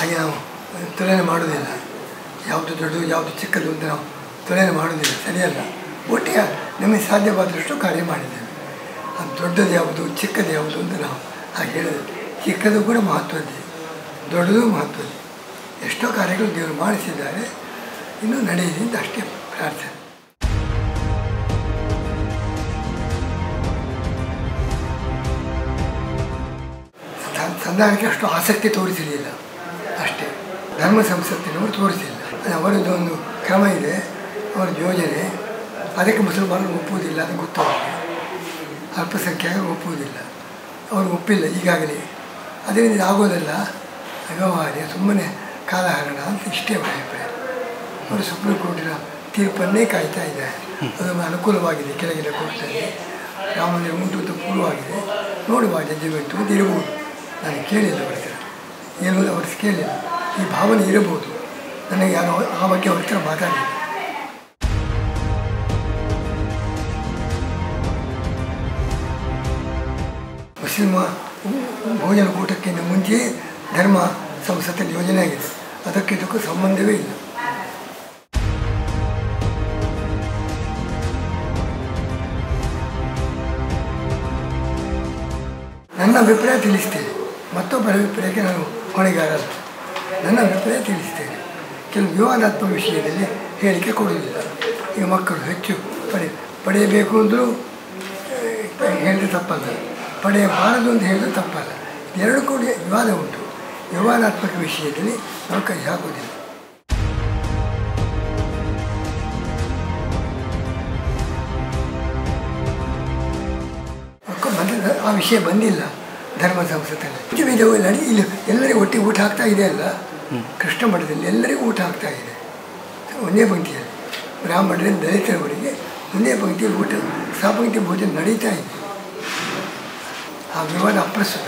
ಹಾಗೆ ನಾವು ತುಲನೆ ಮಾಡೋದಿಲ್ಲ ಯಾವುದು ದೊಡ್ಡದು ಯಾವುದು ಚಿಕ್ಕದು ಅಂತ ನಾವು ತುಲನೆ ಮಾಡೋದಿಲ್ಲ ಸರಿಯಲ್ಲ ಒಟ್ಟಿಗೆ ನಮಗೆ ಸಾಧ್ಯವಾದಷ್ಟು ಕಾರ್ಯ ಮಾಡಿದ್ದೇವೆ ಅದು ದೊಡ್ಡದು ಯಾವುದು ಚಿಕ್ಕದು ಯಾವುದು ಅಂತ ನಾವು ಹಾಗೆ ಹೇಳಿದೆ ಚಿಕ್ಕದು ಕೂಡ ಮಹತ್ವದ್ದೇ ದೊಡ್ಡದು ಮಹತ್ವದ್ದೇ ಎಷ್ಟೋ ಕಾರ್ಯಗಳು ದೇವರು ಮಾಡಿಸಿದ್ದಾರೆ ಇನ್ನೂ ನಡೆಯಲಿ ಅಂತ ಅಷ್ಟೇ ಪ್ರಾರ್ಥನೆ ಸ- ಸಂಧಾನಕ್ಕೆ ಅಷ್ಟು ಆಸಕ್ತಿ ತೋರಿಸಲಿಲ್ಲ ಅಷ್ಟೇ ಧರ್ಮ ಸಂಸತ್ತಿನವರು ತೋರಿಸಿಲ್ಲ ಅದು ಅವರದ್ದು ಒಂದು ಕ್ರಮ ಇದೆ ಅವರದ್ದು ಯೋಜನೆ ಅದಕ್ಕೆ ಮುಸಲ್ಮಾನರು ಒಪ್ಪುವುದಿಲ್ಲ ಅದು ಗೊತ್ತು ಅವರಿಗೆ ಅಲ್ಪಸಂಖ್ಯಾತರು ಒಪ್ಪುವುದಿಲ್ಲ ಅವರು ಒಪ್ಪಿಲ್ಲ ಈಗಾಗಲೇ ಅದರಿಂದ ಇದು ಆಗೋದಲ್ಲ ವ್ಯವಹಾರ ಸುಮ್ಮನೆ ಕಾಲಹರಣ ಅಂತ ಇಷ್ಟೇ ಅವರ ಅಭಿಪ್ರಾಯ ಅವರು ಸುಪ್ರೀಂ ಕೋರ್ಟಿನ ತೀರ್ಪನ್ನೇ ಕಾಯ್ತಾ ಇದ್ದಾರೆ ಅದು ಅನುಕೂಲವಾಗಿದೆ ಕೆಳಗಿನ ಕೋರ್ಟಲ್ಲಿ ರಾಮ ಮಂದಿರ ಉಂಟು ಅಂತ ಪೂರ್ವವಾಗಿದೆ ನೋಡುವ ಜಡ್ಜಿಮೆಂಟು ಅಂತ ಇರಬಹುದು ನಾನು ಕೇಳಿಲ್ಲ ಅವ್ರ ಹತ್ರ ಏನು ಅವ್ರ ಹತ್ರ ಕೇಳಿಲ್ಲ ಈ ಭಾವನೆ ಇರಬಹುದು ನನಗೆ ಯಾರೋ ಆ ಬಗ್ಗೆ ಅವ್ರ ಹತ್ರ ಮಾತಾಡಿಲ್ಲ ಮುಸ್ಲಿಮ ಭೋಜನ ಕೂಟಕ್ಕಿಂತ ಮುಂಚೆ ಧರ್ಮ ಸಂಸತ್ತಿನ ಯೋಜನೆ ಆಗಿದೆ ಅದಕ್ಕೆ ಇದಕ್ಕೂ ಸಂಬಂಧವೇ ಇಲ್ಲ ನನ್ನ ಅಭಿಪ್ರಾಯ ತಿಳಿಸ್ತೇನೆ ಮತ್ತೊಬ್ಬರ ಅಭಿಪ್ರಾಯಕ್ಕೆ ನಾನು ಹೊಣೆಗಾರಲ್ಲ ನನ್ನ ಅಭಿಪ್ರಾಯ ತಿಳಿಸ್ತೇನೆ ಕೆಲವು ವಿವಾದಾತ್ಮಕ ವಿಷಯದಲ್ಲಿ ಹೇಳಿಕೆ ಕೊಡುವುದಿಲ್ಲ ಈಗ ಮಕ್ಕಳು ಹೆಚ್ಚು ಪಡೆ ಪಡೆಯಬೇಕು ಅಂದರೂ ಹೇಳಿದ್ರೆ ತಪ್ಪಲ್ಲ ಪಡೆಯಬಾರದು ಅಂತ ಹೇಳಿದ್ರೆ ತಪ್ಪಲ್ಲ ಎರಡು ಕೂಡ ವಿವಾದ ಉಂಟು ವಿವಾದಾತ್ಮಕ ವಿಷಯದಲ್ಲಿ ನಾವು ಕೈ ಹಾಕುವುದಿಲ್ಲ ಮಕ್ಕಳು ಬಂದ ಆ ವಿಷಯ ಬಂದಿಲ್ಲ ಧರ್ಮ ಸಂಸತ್ತಲ್ಲಿ ಪಂಚಮೀದವು ನಡಿ ಇಲ್ಲಿ ಎಲ್ಲರಿಗೂ ಒಟ್ಟಿಗೆ ಊಟ ಆಗ್ತಾ ಇದೆ ಅಲ್ಲ ಕೃಷ್ಣ ಮಠದಲ್ಲಿ ಎಲ್ಲರಿಗೂ ಊಟ ಆಗ್ತಾ ಇದೆ ಒಂದೇ ಪಂಕ್ತಿಯಲ್ಲಿ ಬ್ರಾಹ್ಮಣರಿಂದ ದಲಿತರವರಿಗೆ ಒಂದೇ ಪಂಕ್ತಿಯಲ್ಲಿ ಊಟ ಸಾಪಂಕ್ತಿ ಭೋಜನ ನಡೀತಾ ಇದೆ ಆ ವಿವಾದ ಅಪ್ರಸ್ತುತ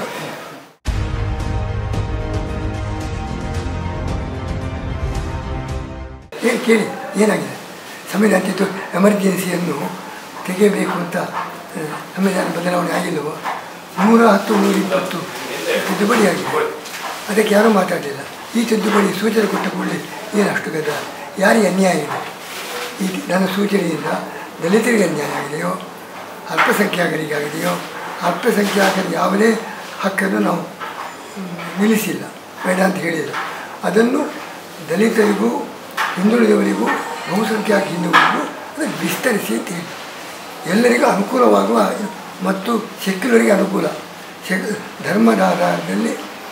ಹೇಳಿ ಕೇಳಿ ಏನಾಗಿದೆ ಸಂವಿಧಾನ ತಿದ್ದು ಎಮರ್ಜೆನ್ಸಿಯನ್ನು ತೆಗೆಯಬೇಕು ಅಂತ ಆ, ಸಂವಿಧಾನ ಬದಲಾವಣೆ ಆಗಿಲ್ಲವೋ ನೂರ ಹತ್ತು ನೂರ ಇಪ್ಪತ್ತು ತಿದ್ದುಪಡಿ ಆಗಿದೆ ಅದಕ್ಕೆ ಯಾರೂ ಮಾತಾಡಲಿಲ್ಲ ಈ ತಿದ್ದುಪಡಿ ಸೂಚನೆ ಕೊಟ್ಟ ಕೂಡಲೇ ಏನು ಅಷ್ಟು ಗದ ಯಾರಿಗೆ ಅನ್ಯಾಯ ಇದೆ ಈ ನನ್ನ ಸೂಚನೆಯಿಂದ ದಲಿತರಿಗೆ ಅನ್ಯಾಯ ಆಗಿದೆಯೋ ಅಲ್ಪಸಂಖ್ಯಾತರಿಗಾಗಿದೆಯೋ ಅಲ್ಪಸಂಖ್ಯಾತರಿಗೆ ಯಾವುದೇ ಹಕ್ಕನ್ನು ನಾವು ಮ್, ನಿಲ್ಲಿಸಿಲ್ಲ ಬೇಡ ಅಂತ ಹೇಳಿಲ್ಲ ಅದನ್ನು ದಲಿತರಿಗೂ ಹಿಂದುಳಿದವರಿಗೂ ಬಹುಸಂಖ್ಯಾತ ಹಿಂದೂಗಳಿಗೂ ಅದನ್ನು ವಿಸ್ತರಿಸಿ ಅಂತ ಹೇಳಿ ಎಲ್ಲರಿಗೂ ಅನುಕೂಲವಾಗುವ ಮತ್ತು ಸೆಕ್ಯುಲರಿಗೆ ಅನುಕೂಲ ಸೆಕ್ ಧರ್ಮದ ಆಧಾರದಲ್ಲಿ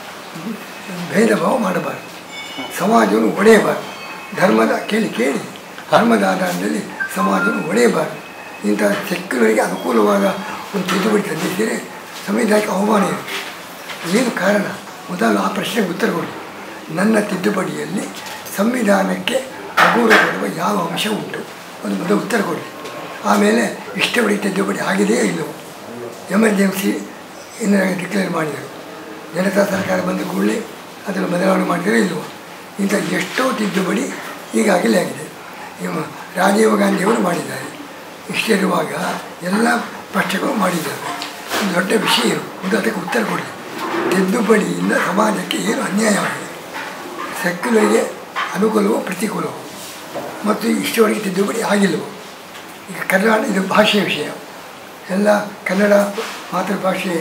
ಭೇದ ಭಾವ ಮಾಡಬಾರದು ಸಮಾಜವನ್ನು ಒಡೆಯಬಾರದು ಧರ್ಮದ ಕೇಳಿ ಕೇಳಿ ಧರ್ಮದ ಆಧಾರದಲ್ಲಿ ಸಮಾಜವನ್ನು ಒಡೆಯಬಾರದು ಇಂಥ ಸೆಕ್ಯುಲರಿಗೆ ಅನುಕೂಲವಾದ ಒಂದು ತಿದ್ದುಪಡಿ ತಂದಿದ್ದರೆ ಸಂವಿಧಾನಕ್ಕೆ ಅವಮಾನ ಇದೆ ಏನು ಕಾರಣ ಮೊದಲು ಆ ಪ್ರಶ್ನೆಗೆ ಉತ್ತರ ಕೊಡಿ ನನ್ನ ತಿದ್ದುಪಡಿಯಲ್ಲಿ ಸಂವಿಧಾನಕ್ಕೆ ಅಗೌರವ ಕೊಡುವ ಯಾವ ಅಂಶ ಉಂಟು ಒಂದು ಮೊದಲು ಉತ್ತರ ಕೊಡಿ ಆಮೇಲೆ ಇಷ್ಟಪಡಿ ತಿದ್ದುಪಡಿ ಆಗಿದೆಯೇ ಇಲ್ಲವೋ ಎಮರ್ಜೆನ್ಸಿ ಇನ್ನು ಡಿಕ್ಲೇರ್ ಮಾಡಿದರು ಜನತಾ ಸರ್ಕಾರ ಬಂದ ಕೂಡಲೇ ಅದನ್ನು ಬದಲಾವಣೆ ಮಾಡಿದರೆ ಇಲ್ಲವೋ ಇಂಥ ಎಷ್ಟೋ ತಿದ್ದುಪಡಿ ಈಗಾಗಲೇ ಆಗಿದೆ ಇವ ರಾಜೀವ್ ಗಾಂಧಿಯವರು ಮಾಡಿದ್ದಾರೆ ಇಷ್ಟಿರುವಾಗ ಎಲ್ಲ ಪಕ್ಷಗಳು ಮಾಡಿದ್ದಾರೆ ಒಂದು ದೊಡ್ಡ ವಿಷಯ ಇರು ಒಂದು ಅದಕ್ಕೆ ಉತ್ತರ ಕೊಡಿ ತಿದ್ದುಪಡಿಯಿಂದ ಸಮಾಜಕ್ಕೆ ಏನು ಅನ್ಯಾಯವಾಗಿದೆ ಸೆಕ್ಯುಲರ್ಗೆ ಅನುಕೂಲವೋ ಪ್ರತಿಕೂಲವೋ ಮತ್ತು ಇಷ್ಟವರೆಗೆ ತಿದ್ದುಪಡಿ ಆಗಿಲ್ಲವೋ ಈಗ ಕನ್ನಡ ಇದು ಭಾಷೆಯ ವಿಷಯ ಎಲ್ಲ ಕನ್ನಡ ಮಾತೃಭಾಷೆ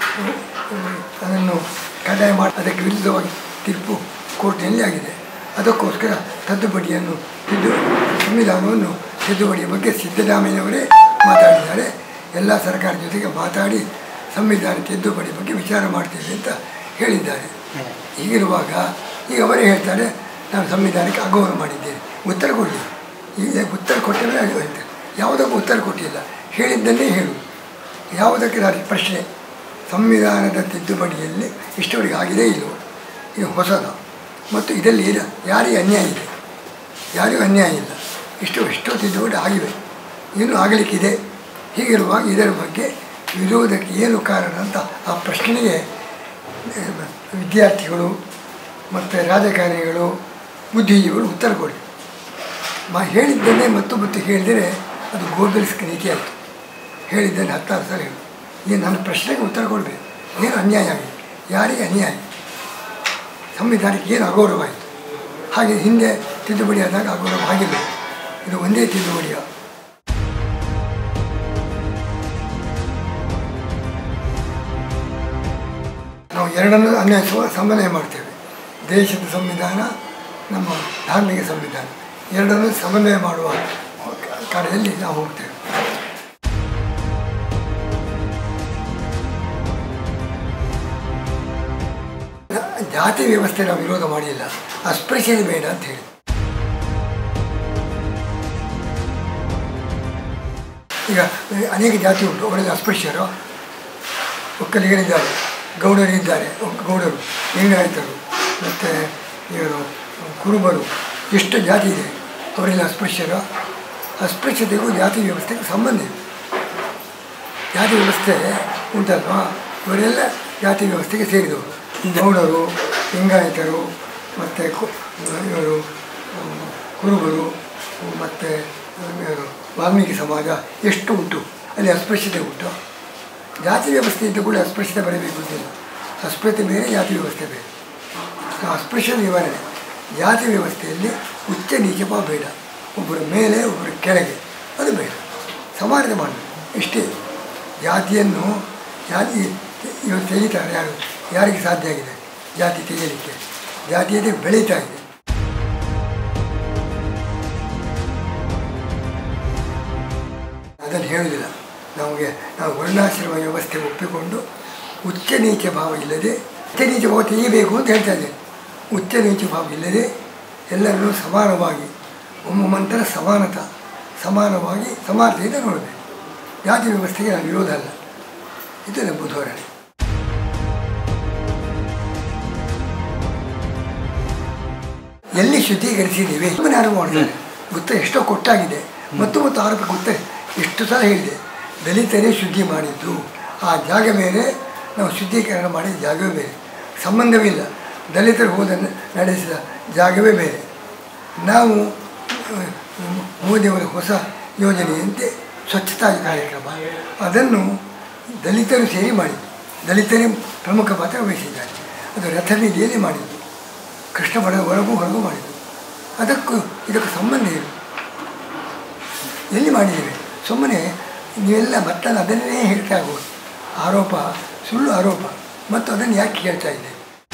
ಅಹ್, ಅದನ್ನು ಕಡ್ಡಾಯ ಮಾಡಿ ಅದಕ್ಕೆ ವಿರುದ್ಧವಾಗಿ ತೀರ್ಪು ಕೋರ್ಟ್ನಲ್ಲಿ ಆಗಿದೆ ಅದಕ್ಕೋಸ್ಕರ ತಿದ್ದುಪಡಿಯನ್ನು ತಿದ್ದು ಸಂವಿಧಾನವನ್ನು ತಿದ್ದುಪಡಿಯ ಬಗ್ಗೆ ಸಿದ್ದರಾಮಯ್ಯನವರೇ ಮಾತಾಡಿದ್ದಾರೆ ಎಲ್ಲ ಸರ್ಕಾರ ಜೊತೆಗೆ ಮಾತಾಡಿ ಸಂವಿಧಾನ ತಿದ್ದುಪಡಿ ಬಗ್ಗೆ ವಿಚಾರ ಮಾಡ್ತೇವೆ ಅಂತ ಹೇಳಿದ್ದಾರೆ ಹೀಗಿರುವಾಗ ಈಗ ಅವರೇ ಹೇಳ್ತಾರೆ ನಾನು ಸಂವಿಧಾನಕ್ಕೆ ಅಗೌರವ ಮಾಡಿದ್ದೇನೆ ಉತ್ತರ ಕೊಡಲಿ ಈಗ ಉತ್ತರ ಕೊಟ್ಟರೆ ಹೇಳ್ತಾರೆ ಯಾವುದಕ್ಕೂ ಉತ್ತರ ಕೊಟ್ಟಿಲ್ಲ ಹೇಳಿದ್ದನ್ನೇ ಹೇಳು ಯಾವುದಕ್ಕೆ ನಾನು ಪ್ರಶ್ನೆ ಸಂವಿಧಾನದ ತಿದ್ದುಪಡಿಯಲ್ಲಿ ಇಷ್ಟವರೆಗೆ ಆಗಿದೆ ಇಲ್ಲವೋ ಇದು ಹೊಸದ ಮತ್ತು ಇದರಲ್ಲಿ ಏನು ಯಾರಿಗೆ ಅನ್ಯಾಯ ಇದೆ ಯಾರಿಗೂ ಅನ್ಯಾಯ ಇಲ್ಲ ಇಷ್ಟು ಎಷ್ಟೋ ತಿದ್ದುಪಡಿ ಆಗಿವೆ ಇನ್ನೂ ಆಗಲಿಕ್ಕಿದೆ ಹೀಗಿರುವಾಗ ಇದರ ಬಗ್ಗೆ ವಿರೋಧಕ್ಕೆ ಏನು ಕಾರಣ ಅಂತ ಆ ಪ್ರಶ್ನೆಗೆ ಆ, ವಿದ್ಯಾರ್ಥಿಗಳು ಮತ್ತು ರಾಜಕಾರಣಿಗಳು ಬುದ್ಧಿಜೀವಿಗಳು ಉತ್ತರ ಕೊಡಿ ಮಾ ಹೇಳಿದ್ದನ್ನೇ ಮತ್ತು ಮತ್ತು ಹೇಳಿದರೆ ಅದು ಗೋರ್ಗಲಿಸ್ಕ ನೀತಿ ಆಯಿತು ಹೇಳಿದ್ದೇನೆ ಹತ್ತಾರು ಸಲ ಹೇಳು ಈಗ ನನ್ನ ಪ್ರಶ್ನೆಗೆ ಉತ್ತರ ಕೊಡಬೇಕು ಏನು ಅನ್ಯಾಯ ಆಗಿದೆ ಯಾರಿಗೆ ಅನ್ಯಾಯ ಸಂವಿಧಾನಕ್ಕೆ ಏನು ಅಗೌರವ ಆಯಿತು ಹಾಗೆ ಹಿಂದೆ ತಿದ್ದುಪಡಿ ಆದಾಗ ಅಗೌರವ ಆಗಿಲ್ಲ ಇದು ಒಂದೇ ತಿದ್ದುಪಡಿಯ ನಾವು ಎರಡನ್ನೂ ಅನ್ವಯಿಸುವ ಸಮನ್ವಯ ಮಾಡ್ತೇವೆ ದೇಶದ ಸಂವಿಧಾನ ನಮ್ಮ ಧಾರ್ಮಿಕ ಸಂವಿಧಾನ ಎರಡನ್ನೂ ಸಮನ್ವಯ ಮಾಡುವ ಕಡೆಯಲ್ಲಿ ನಾವು ಹೋಗ್ತೇವೆ ಜಾತಿ ವ್ಯವಸ್ಥೆ ನಾವು ವಿರೋಧ ಮಾಡಿಲ್ಲ ಅಸ್ಪೃಶ್ಯತೆ ಬೇಡ ಅಂತ ಹೇಳಿ ಈಗ ಅನೇಕ ಜಾತಿ ಉಂಟು ಅವರಲ್ಲಿ ಅಸ್ಪೃಶ್ಯರು ಒಕ್ಕಲಿಗರಿದ್ದಾರೆ ಗೌಡರಿದ್ದಾರೆ ಗೌಡರು ಲಿಂಗಾಯತರು ಮತ್ತು ಇವರು ಕುರುಬರು ಎಷ್ಟು ಜಾತಿ ಇದೆ ಅವರೆಲ್ಲ ಅಸ್ಪೃಶ್ಯರು ಅಸ್ಪೃಶ್ಯತೆಗೂ ಜಾತಿ ವ್ಯವಸ್ಥೆಗೂ ಸಂಬಂಧ ಇದೆ ಜಾತಿ ವ್ಯವಸ್ಥೆ ಉಂಟಲ್ವಾ ಇವರೆಲ್ಲ ಜಾತಿ ವ್ಯವಸ್ಥೆಗೆ ಸೇರಿದವರು ಗೌಡರು ಲಿಂಗಾಯತರು ಮತ್ತು ಇವರು ಹ್ಮ್, ಕುರುಬರು ಮತ್ತು ಇವರು ವಾಲ್ಮೀಕಿ ಸಮಾಜ ಎಷ್ಟು ಉಂಟು ಅಲ್ಲಿ ಅಸ್ಪೃಶ್ಯತೆ ಉಂಟು ಜಾತಿ ವ್ಯವಸ್ಥೆ ಇದ್ದ ಕೂಡ ಅಸ್ಪೃಶ್ಯತೆ ಬರಬೇಕು ಅಂತಿಲ್ಲ ಅಸ್ಪೃಶ್ಯತೆ ಬೇರೆ ಜಾತಿ ವ್ಯವಸ್ಥೆ ಬೇರೆ ಸೊ ಅಸ್ಪೃಶ್ಯತೆ ನಿವಾರಣೆ ಜಾತಿ ವ್ಯವಸ್ಥೆಯಲ್ಲಿ ಉಚ್ಚ ನೀಚಪ ಬೇಡ ಒಬ್ಬರ ಮೇಲೆ ಒಬ್ಬರ ಕೆಳಗೆ ಅದು ಬೇಡ ಸಮಾನತೆ ಮಾಡಬೇಕು ಇಷ್ಟೇ ಜಾತಿಯನ್ನು ಜಾತಿ ಇವತ್ತು ತೆಗಿತಾರೆ ಯಾರು ಯಾರಿಗೆ ಸಾಧ್ಯ ಆಗಿದೆ ಜಾತಿ ತೆಗೆಯಲಿಕ್ಕೆ ಜಾತಿಯದೇ ಬೆಳೀತಾ ಇದೆ ಅದನ್ನು ಹೇಳುವುದಿಲ್ಲ ನಮಗೆ ನಾವು ವರ್ಣಾಶ್ರಮ ವ್ಯವಸ್ಥೆ ಒಪ್ಪಿಕೊಂಡು ಉಚ್ಚ ನೀಚ ಭಾವ ಇಲ್ಲದೆ ಉಚ್ಚ ನೀಚ ಭಾವ ತೆಗಿಬೇಕು ಅಂತ ಹೇಳ್ತಾ ಇದ್ದೇನೆ ಉಚ್ಚ ನೀಚ ಭಾವ ಇಲ್ಲದೆ ಎಲ್ಲರನ್ನೂ ಸಮಾನವಾಗಿ ಒಮ್ಮೊಮ್ಮಂತರ ಸಮಾನತ ಸಮಾನವಾಗಿ ಸಮಾನತೆಯಿಂದ ನೋಡಬೇಕು ಜಾತಿ ವ್ಯವಸ್ಥೆಗೆ ನಾನು ವಿರೋಧ ಅಲ್ಲ ಇದು ನಮ್ಮ ಧೋರಣೆ ಎಲ್ಲಿ ಶುದ್ಧೀಕರಿಸಿದ್ದೀವಿ ಸುಮ್ಮನೆ ಆರೋಪ ಮಾಡ್ತಾರೆ ಗೊತ್ತ ಎಷ್ಟೋ ಕೊಟ್ಟಾಗಿದೆ ಮತ್ತು ಮತ್ತು ಆರೋಪ ಗೊತ್ತ ಎಷ್ಟು ಸಲ ಹೇಳಿದೆ ದಲಿತರೇ ಶುದ್ಧಿ ಮಾಡಿದ್ದು ಆ ಜಾಗ ಬೇರೆ ನಾವು ಶುದ್ಧೀಕರಣ ಮಾಡಿದ ಜಾಗವೇ ಬೇರೆ ಸಂಬಂಧವಿಲ್ಲ ದಲಿತರು ಹೋದ ನಡೆಸಿದ ಜಾಗವೇ ಬೇರೆ ನಾವು ಅಹ್, ಮೋದಿಯವರ ಹೊಸ ಯೋಜನೆಯಂತೆ ಸ್ವಚ್ಛತಾ ಕಾರ್ಯಕ್ರಮ ಅದನ್ನು ದಲಿತರು ಸೇರಿ ಮಾಡಿದ್ದು ದಲಿತರೇ ಪ್ರಮುಖ ಪಾತ್ರ ವಹಿಸಿದ್ದಾರೆ ಅದು ರಥಬೀದಿಯಲ್ಲಿ ಮಾಡಿದ್ದು ಕೃಷ್ಣ ಬಡ ಹೊರಗೂ ಹೊರಗೂ ಮಾಡಿದ್ದು ಅದಕ್ಕೂ ಇದಕ್ಕೂ ಸಂಬಂಧ ಏನು ಎಲ್ಲಿ ಮಾಡಿದ್ದೇವೆ ಸುಮ್ಮನೆ ನೀವೆಲ್ಲ ಮತ್ತೊಂದು ಅದನ್ನೇ ಹೇಳ್ತಾ ಆಗೋದು ಆರೋಪ ಸುಳ್ಳು ಆರೋಪ ಮತ್ತು ಅದನ್ನು ಯಾಕೆ ಹೇಳ್ತಾ ಇದ್ದೇವೆ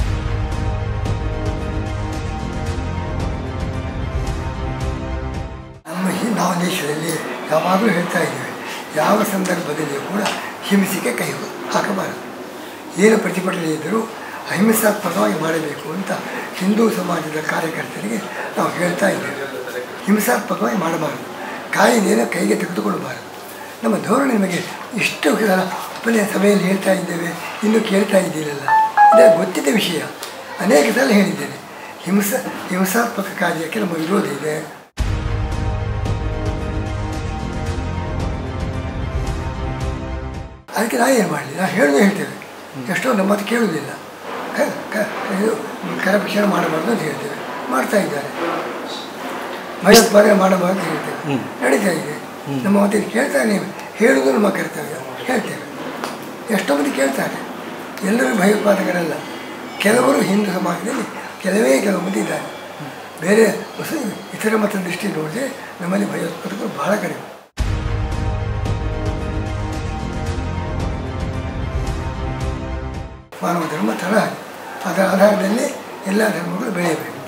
ನಮ್ಮ ಹಿ- ನಾವು ದೇಶದಲ್ಲಿ ಯಾವಾಗಲೂ ಹೇಳ್ತಾ ಇದ್ದೇವೆ ಯಾವ ಸಂದರ್ಭದಲ್ಲಿಯೂ ಕೂಡ ಹಿಂಸೆಗೆ ಕೈ ಹಾಕಬಾರದು ಏನು ಪ್ರತಿಭಟನೆ ಇದ್ದರೂ ಅಹಿಂಸಾತ್ಮಕವಾಗಿ ಮಾಡಬೇಕು ಅಂತ ಹಿಂದೂ ಸಮಾಜದ ಕಾರ್ಯಕರ್ತರಿಗೆ ನಾವು ಹೇಳ್ತಾ ಇದ್ದೇವೆ ಹಿಂಸಾತ್ಮಕವಾಗಿ ಮಾಡಬಾರದು ಕಾಯಿದೆಯನ್ನು ಕೈಗೆ ತೆಗೆದುಕೊಳ್ಳಬಾರದು ನಮ್ಮ ಧೋರಣೆ ನಿಮಗೆ ಇಷ್ಟು ಸಲ ಒಪ್ಪನೆಯ ಸಭೆಯಲ್ಲಿ ಹೇಳ್ತಾ ಇದ್ದೇವೆ ಇನ್ನೂ ಕೇಳ್ತಾ ಇದ್ದೀರಲ್ಲ ಇದು ಗೊತ್ತಿದ್ದ ವಿಷಯ ಅನೇಕ ಸಲ ಹೇಳಿದ್ದೇನೆ ಹಿಂಸ ಹಿಂಸಾತ್ಮಕ ಕಾರ್ಯಕ್ಕೆ ನಮ್ಮ ವಿರೋಧ ಇದೆ ಅದಕ್ಕೆ ನಾವು ಏನು ಮಾಡಲಿ ನಾವು ಹೇಳೋದು ಹೇಳ್ತೇವೆ ಎಷ್ಟೋ ನಮ್ಮ ಮಾತು ಕೇಳುವುದಿಲ್ಲ ಕ- ಕ- ಇದು ಕರಪ್ಷನ್ ಮಾಡಬಾರ್ದು ಅಂತ ಹೇಳ್ತೇವೆ ಮಾಡ್ತಾ ಇದ್ದಾರೆ ಭಯೋತ್ಪಾದನೆ ಮಾಡಬಾರ್ದು ಅಂತ ಹೇಳ್ತೇವೆ ನಡೀತಾ ಇದೆ ನಮ್ಮ ಮಾತಿಗೆ ಕೇಳ್ತಾನೆ ಹೇಳುವುದು ನಮ್ಮ ಕರ್ತವ್ಯ ಹೇಳ್ತೇವೆ ಎಷ್ಟೋ ಮಂದಿ ಕೇಳ್ತಾರೆ ಎಲ್ಲರೂ ಭಯೋತ್ಪಾದಕರಲ್ಲ ಕೆಲವರು ಹಿಂದೂ ಸಮಾಜದಲ್ಲಿ ಕೆಲವೇ ಕೆಲವು ಮಂದಿ ಇದ್ದಾರೆ ಬೇರೆ ಹೊಸ ಇತರ ಮತದ ದೃಷ್ಟಿ ನೋಡಿದ್ರೆ ನಮ್ಮಲ್ಲಿ ಭಯೋತ್ಪಾದಕರು ಬಹಳ ಕಡಿಮೆ ಮಾನವ ಧರ್ಮ ತಳ ಅದರ ಆಧಾರದಲ್ಲಿ ಎಲ್ಲ ಧರ್ಮಗಳು ಬೆಳೆಯಬೇಕು